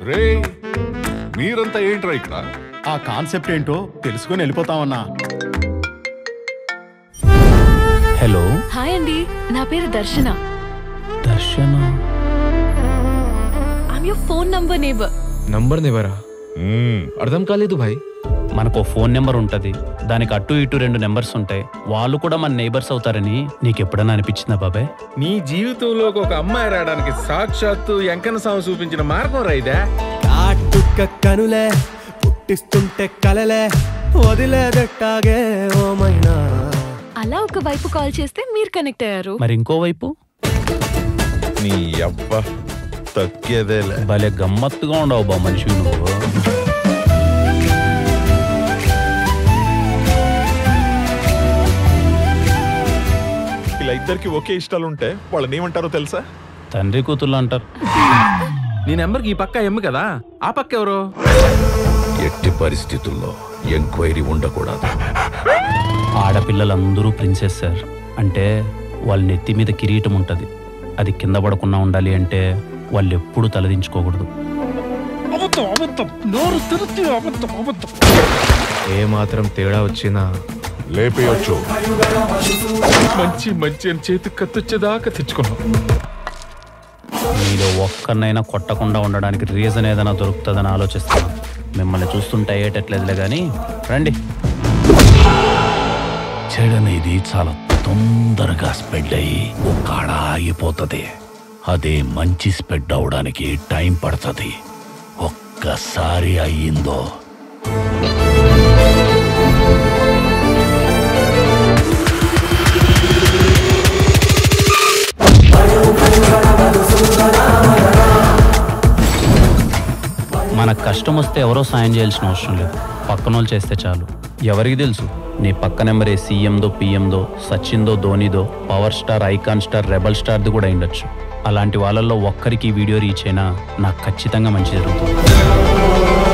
రే మీరంతా ఏంట్రా ఇక్కడ ఆ కాన్సెప్ట్ ఏంటో తెలుసుకొని వెళ్ళిపోతామన్నా హలో హాయ్ అండి నా పేరు Darshana Darshana I'm your phone number neighbour number నివరా అర్థం కాలేదు భాయ్ మనకు ఓ ఫోన్ నెంబర్ ఉంటది దానికి అటు ఇటు రెండు నెంబర్స్ ఉంటాయి వాళ్ళు కూడా మన నైబర్స్ అవుతారని నీకు ఎప్పుడన్నా అనిపించిందా బాబాయ్ నీ జీవితంలోకి ఒక అమ్మాయి రావడానికి సాక్షాత్తు ఎంకన్న స్వామి చూపించిన మార్గం రైదా కాటుక కనులే పుట్టిస్తుంటే కలలే వదిలేదట్టాగే ఓమైనా అలా ఒక వైపు కాల్ చేస్తే మీరు కనెక్ట్ అయ్యారు మరి ఇంకోవైపు నీ అబ్బ తగ్గేదేలే భలే గమ్మత్తుగా ఉండవు బా మనిషి నువ్వు ఇలా ఇద్దరికి ఒకే ఇష్టాలు ఉంటే వాళ్ళని ఏమంటారో తెలుసా తండ్రి కూతుళ్ళు అంటారు నీ నెంబర్కి ఈ పక్క ఎమ్ము కదా ఆ పక్క ఎవరు ఎట్టి పరిస్థితుల్లో ఎంక్వైరీ ఉండకూడదు ఆడపిల్లలందరూ ప్రిన్సెస్ సార్ అంటే వాళ్ళ నెత్తి మీద కిరీటం ఉంటుంది అది కింద పడకుండా ఉండాలి అంటే వాళ్ళు ఎప్పుడు తలదించుకోకూడదు ఏ మాత్రం తేడా వచ్చినా లేపేయొచ్చు మంచి మంచి అని చేతికి కత్తొచ్చేదాకా తెచ్చుకున్నాం మీలో ఒక్కరినైనా కొట్టకుండా ఉండడానికి రీజన్ ఏదైనా దొరుకుతుందని ఆలోచిస్తున్నాను మిమ్మల్ని చూస్తుంటే అయ్యేటట్లేదులే కానీ రండి చెడనేది చాలా తొందరగా స్ప్రెడ్ అయ్యి ఒక్కడ ఆగిపోతుంది అదే మంచి స్ప్రెడ్ అవడానికి టైం పడుతుంది ఒక్కసారి అయ్యిందో మనకు కష్టం వస్తే ఎవరో సాయం చేయాల్సిన అవసరం లేదు పక్కన వాళ్ళు చేస్తే చాలు ఎవరికి తెలుసు నీ పక్క నెంబరే సీఎందో పిఎందో సచిన్దో ధోనిదో power star icon star rebel స్టార్ది కూడా అయిండొచ్చు అలాంటి వాళ్ళల్లో ఒక్కరికి ఈ వీడియో రీచ్ అయినా నాకు ఖచ్చితంగా మంచి జరుగుతుంది